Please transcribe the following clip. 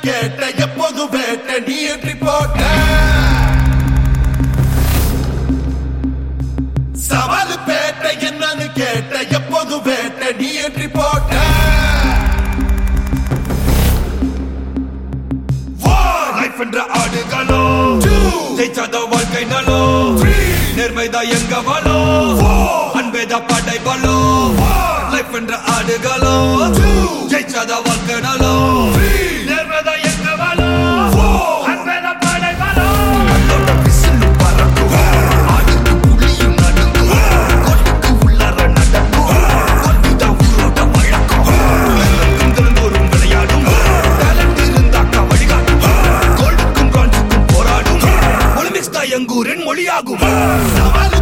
கேட்ட எப்போதும் வேட்ட நீ entry போட்ட சவால் பேட்ட என்னன்னு கேட்ட எப்போதும் வேட்ட நீ entry போட்ட லைஃப் என்ற ஆடுகளோ ஜெயிச்சாத வாழ்க்கை நலோ நேர்மைதான் எங்க வலோ அன்பேதான் படை பலோ லைஃப் என்ற ஆடுகளோ ஜெயிச்சாத வாழ்க்கை நலோ நேர்மைதான் எங்க வலோ அன்பேதான் படை பலோ அதோட விசிலு பறக்கும் ஆடுக்கு புலியும் நடுங்கும் கொட்டுக்கு உள்ளார நடக்கும் கொட்டுதான் ஊரோட வழக்கம் எல்லாருக்கும் திறந்தோறும் விளையாடும் டேலண்ட் இருந்தாக்கா வழிகாட்டும் கோல்டுக்கும் பிரான்ஸுக்கும் போராடும் ஒலிம்பிக்ஸ் தான் எங்கூரின் மொழியாகும் சவால்